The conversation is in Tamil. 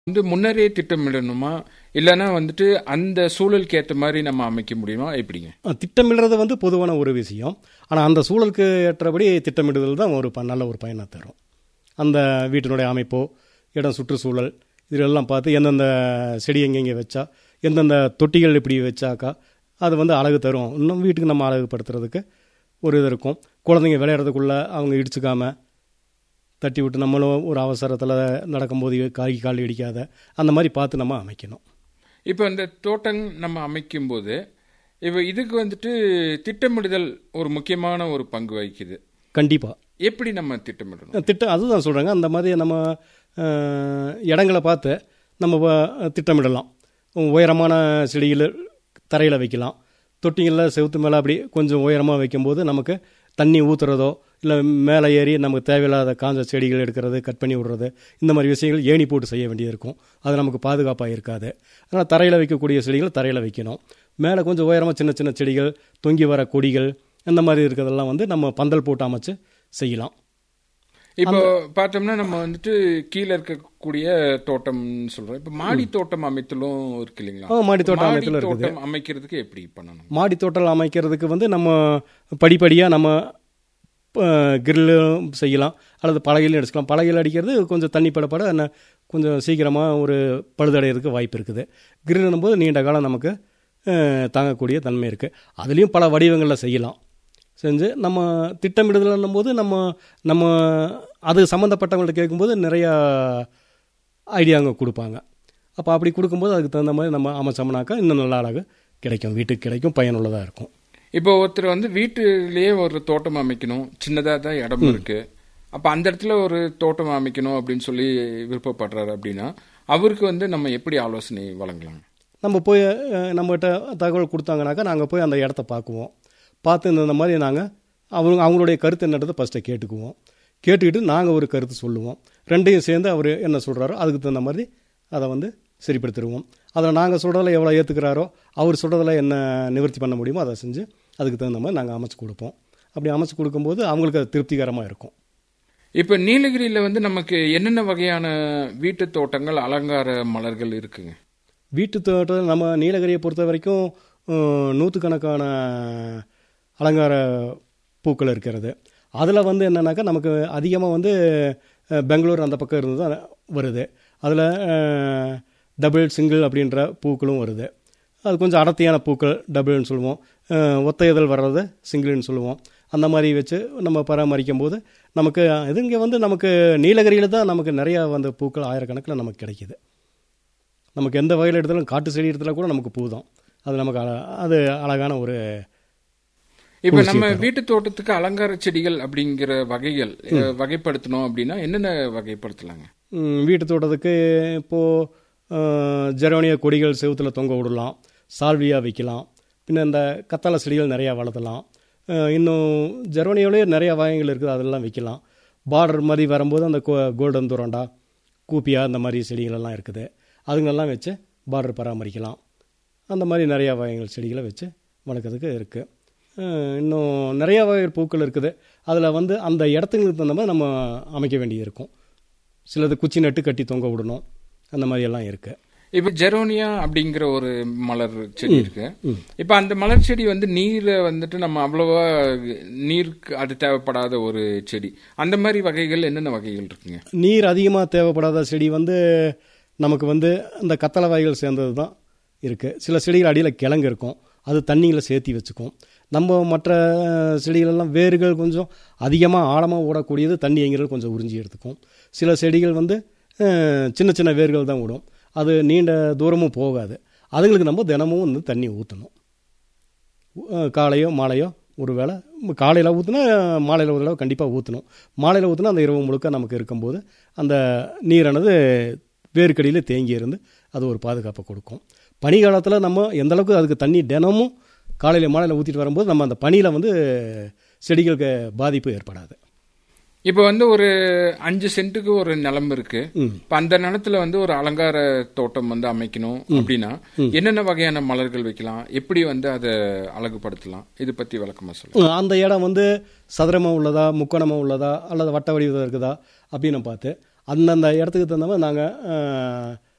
வந்து முன்னரே திட்டமிடணுமா இல்லைன்னா வந்துட்டு அந்த சூழலுக்கு ஏற்ற மாதிரி நம்ம அமைக்க முடியுமா எப்படிங்க அஹ், திட்டமிடுறது வந்து பொதுவான ஒரு விஷயம் ஆனால் அந்த சூழலுக்கு ஏற்றபடி திட்டமிடுதல் தான் ஒரு ப- நல்ல ஒரு பயனை தரும் அந்த வீட்டினுடைய அமைப்போ இடம் சுற்றுச்சூழல் இதெல்லாம் பார்த்து எந்தெந்த செடி எங்கெங்கே வச்சா எந்தெந்த தொட்டிகள் இப்படி வச்சாக்கா அது வந்து அழகு தரும் இன்னும் வீட்டுக்கு நம்ம அழகுபடுத்துறதுக்கு ஒரு இது இருக்கும் குழந்தைங்க விளையாடுறதுக்குள்ளே அவங்க இடிச்சுக்காம தட்டி விட்டு நம்மளும் ஒரு அவசரத்தில் நடக்கும்போது காய் கால் இடிக்காத அந்த மாதிரி பார்த்து நம்ம அமைக்கணும் இப்போ இந்த தோட்டம் நம்ம அமைக்கும்போது இப்போ இதுக்கு வந்துட்டு திட்டமிடுதல் ஒரு முக்கியமான ஒரு பங்கு வகிக்குது கண்டிப்பாக எப்படி நம்ம திட்டமிடணும் திட்டம் அதுதான் சொல்கிறாங்க அந்த மாதிரி நம்ம அஹ், இடங்களை பார்த்து நம்ம வ- திட்டமிடலாம் உயரமான செடிகளை தரையில் வைக்கலாம் தொட்டிகளில் செவுத்து மேலே அப்படி கொஞ்சம் உயரமாக வைக்கும்போது நமக்கு தண்ணி ஊற்றுறதோ இல்லை மேலே ஏறி நமக்கு தேவையில்லாத காஞ்ச செடிகள் எடுக்கிறது கட் பண்ணி விடுறது இந்த மாதிரி விஷயங்கள் ஏணி போட்டு செய்ய வேண்டியது இருக்கும் அது நமக்கு பாதுகாப்பாக இருக்காது அதனால் தரையில் வைக்கக்கூடிய செடிகள் தரையில் வைக்கணும் மேலே கொஞ்சம் உயரமாக சின்ன சின்ன செடிகள் தொங்கி வர கொடிகள் இந்த மாதிரி இருக்கிறதெல்லாம் வந்து நம்ம பந்தல் போட்டு அமைச்சு செய்யலாம் இப்போ பார்த்தோம்னா நம்ம வந்துட்டு கீழே இருக்கக்கூடிய தோட்டம்னு சொல்றோம் இப்போ மாடி தோட்டம் அமைத்தலும் இருக்கு இல்லைங்களா ஆ, மாடி தோட்டம் மாடி அமைத்தலும் இருக்குது. தோட்டம் அமைக்கிறதுக்கு எப்படி பண்ணணும் மாடி தோட்டம் அமைக்கிறதுக்கு வந்து நம்ம படிப்படியாக நம்ம கிரில்லும் செய்யலாம் அல்லது பலகையிலும் அடிச்சுக்கலாம் பலகையில் அடிக்கிறது கொஞ்சம் தண்ணி படப்பட என்ன கொஞ்சம் சீக்கிரமாக ஒரு பழுதடைகிறதுக்கு வாய்ப்பு இருக்குது கிரில்னும் போது நீண்ட காலம் நமக்கு அஹ், தாங்கக்கூடிய தன்மை இருக்குது அதுலேயும் பல வடிவங்களில் செய்யலாம் செஞ்சு நம்ம திட்டமிடுதலும் போது நம்ம நம்ம அது சம்மந்தப்பட்டவங்கள்ட்ட கேட்கும்போது நிறையா ஐடியாங்க கொடுப்பாங்க அப்போ அப்படி கொடுக்கும்போது அதுக்கு தகுந்த மாதிரி நம்ம அமைச்சோம்னாக்கா இன்னும் நல்லா அழகு கிடைக்கும் வீட்டுக்கு கிடைக்கும் பயனுள்ளதாக இருக்கும் இப்போ ஒருத்தர் வந்து வீட்டிலேயே ஒரு தோட்டம் அமைக்கணும் சின்னதாக தான் இடம் இருக்கு அப்போ அந்த இடத்துல ஒரு தோட்டம் அமைக்கணும் அப்படின்னு சொல்லி விருப்பப்படுறாரு அப்படின்னா அவருக்கு வந்து நம்ம எப்படி ஆலோசனை வழங்கலாம் நம்ம போய் அஹ், நம்மகிட்ட தகவல் கொடுத்தாங்கனாக்கா நாங்கள் போய் அந்த இடத்த பார்க்குவோம் பார்த்து இந்த இந்த மாதிரி நாங்கள் அவங்க அவங்களுடைய கருத்து என்னன்றதை ஃபஸ்ட்டை கேட்டுக்குவோம் கேட்டுக்கிட்டு நாங்கள் ஒரு கருத்து சொல்லுவோம் ரெண்டையும் சேர்ந்து அவர் என்ன சொல்கிறாரோ அதுக்கு தகுந்த மாதிரி அதை வந்து சரிப்படுத்திடுவோம் அதில் நாங்கள் சொல்கிறதில் எவ்வளோ ஏற்றுக்கிறாரோ அவர் சொல்கிறதில் என்ன நிவர்த்தி பண்ண முடியுமோ அதை செஞ்சு அதுக்கு தகுந்த மாதிரி நாங்கள் அமைச்சு கொடுப்போம் அப்படி அமைச்சு கொடுக்கும்போது அவங்களுக்கு அது திருப்திகரமாக இருக்கும் இப்போ நீலகிரியில் வந்து நமக்கு என்னென்ன வகையான வீட்டு தோட்டங்கள் அலங்கார மலர்கள் இருக்குங்க வீட்டு தோட்டம் நம்ம நீலகிரியை பொறுத்த வரைக்கும் அஹ், நூற்றுக்கணக்கான அலங்கார பூக்கள் இருக்கிறது அதில் வந்து என்னன்னாக்கா நமக்கு அதிகமாக வந்து அஹ், பெங்களூர் அந்த பக்கம் இருந்து தான் வருது அதில் டபுள் சிங்கிள் அப்படின்ற பூக்களும் வருது அது கொஞ்சம் அடர்த்தியான பூக்கள் டபுள்னு சொல்லுவோம் அஹ், ஒத்த இதழ் வர்றது சிங்கிள்னு சொல்லுவோம் அந்த மாதிரி வச்சு நம்ம பராமரிக்கும் போது நமக்கு இது இங்கே வந்து நமக்கு நீலகிரியில் தான் நமக்கு நிறையா வந்து பூக்கள் ஆயிரக்கணக்கில் நமக்கு கிடைக்கிது நமக்கு எந்த வகையில் எடுத்தாலும் காட்டு செடி எடுத்தாலும் கூட நமக்கு பூ தான் அது நமக்கு அழ- அது அழகான ஒரு இப்போ நம்ம வீட்டு தோட்டத்துக்கு அலங்கார செடிகள் அப்படிங்கிற வகைகள் அஹ், வகைப்படுத்தணும் அப்படின்னா என்னென்ன வகைப்படுத்தலாங்க ம், வீட்டு தோட்டத்துக்கு இப்போது ஜெரோனியா கொடிகள் செவுத்தில் தொங்க விடலாம் சால்வியா வைக்கலாம் பின்ன இந்த கத்தாழை செடிகள் நிறையா வளர்த்தலாம் அஹ், இன்னும் ஜெரோனியாவிலே நிறையா வகைகள் இருக்குது அதெல்லாம் வைக்கலாம் பார்டர் மாதிரி வரும்போது அந்த கோ- கோல்டன் துரண்டா கூப்பியா இந்த மாதிரி செடிகளெல்லாம் இருக்குது அதுங்களெல்லாம் வச்சு பார்டர் பராமரிக்கலாம் அந்த மாதிரி நிறையா வகைகள் செடிகளை வச்சு வளர்க்குறதுக்கு இருக்குது இன்னும் நிறையா வகை பூக்கள் இருக்குது அதில் வந்து அந்த இடத்துங்களுக்கு தகுந்த மாதிரி நம்ம அமைக்க வேண்டியது இருக்கும் சிலது குச்சி நட்டு கட்டி தொங்க விடணும் அந்த மாதிரி எல்லாம் இருக்குது இப்போ ஜெரோனியா அப்படிங்கிற ஒரு மலர் செடி இருக்கு இப்போ அந்த மலர் செடி வந்து நீரை வந்துட்டு நம்ம அவ்வளவா நீருக்கு அது தேவைப்படாத ஒரு செடி அந்த மாதிரி வகைகள் என்னென்ன வகைகள் இருக்குங்க நீர் அதிகமாக தேவைப்படாத செடி வந்து நமக்கு வந்து அந்த கத்தளை வகைகள் சேர்ந்தது தான் இருக்குது சில செடிகள் அடியில் கிழங்கு இருக்கும் அது தண்ணியில் சேர்த்தி வச்சுக்கும் நம்ம மற்ற செடிகளெல்லாம் வேர்கள் கொஞ்சம் அதிகமாக ஆழமாக ஓடக்கூடியது தண்ணி எங்கிறது கொஞ்சம் உறிஞ்சி எடுத்துக்கும் சில செடிகள் வந்து அஹ், சின்ன சின்ன வேர்கள் தான் விடும் அது நீண்ட தூரமும் போகாது அதுங்களுக்கு நம்ம தினமும் வந்து தண்ணி ஊற்றணும் காலையோ மாலையோ ஒரு வேளை காலையில் ஊற்றினா மாலையில் ஒரு தடவை கண்டிப்பாக ஊற்றணும் மாலையில் ஊற்றினா அந்த இரவு முழுக்க நமக்கு இருக்கும்போது அந்த நீரானது வேர்க்கடியில் தேங்கி இருந்து அது ஒரு பாதுகாப்பை கொடுக்கும் பனி காலத்தில் நம்ம எந்த அளவுக்கு அதுக்கு தண்ணி தினமும் காலையில் மாலையில் ஊற்றிட்டு வரும்போது நம்ம அந்த பனியில் வந்து செடிகளுக்கு பாதிப்பு ஏற்படாது இப்போ வந்து ஒரு அஞ்சு சென்ட்டுக்கு ஒரு நிலம் இருக்கு ம். இப்போ அந்த நிலத்துல வந்து ஒரு அலங்கார தோட்டம் வந்து அமைக்கணும் அப்படின்னா என்னென்ன வகையான மலர்கள் வைக்கலாம் எப்படி வந்து அதை அழகுபடுத்தலாம் இது பத்தி விளக்கமா சொல்லுங்க அந்த இடம் வந்து சதுரமாக உள்ளதா முக்கோணமாக உள்ளதா அல்லது வட்ட வடிவத்தில் இருக்குதா அப்படின்னு பார்த்து அந்தந்த இடத்துக்கு தகுந்த மாதிரி நாங்கள்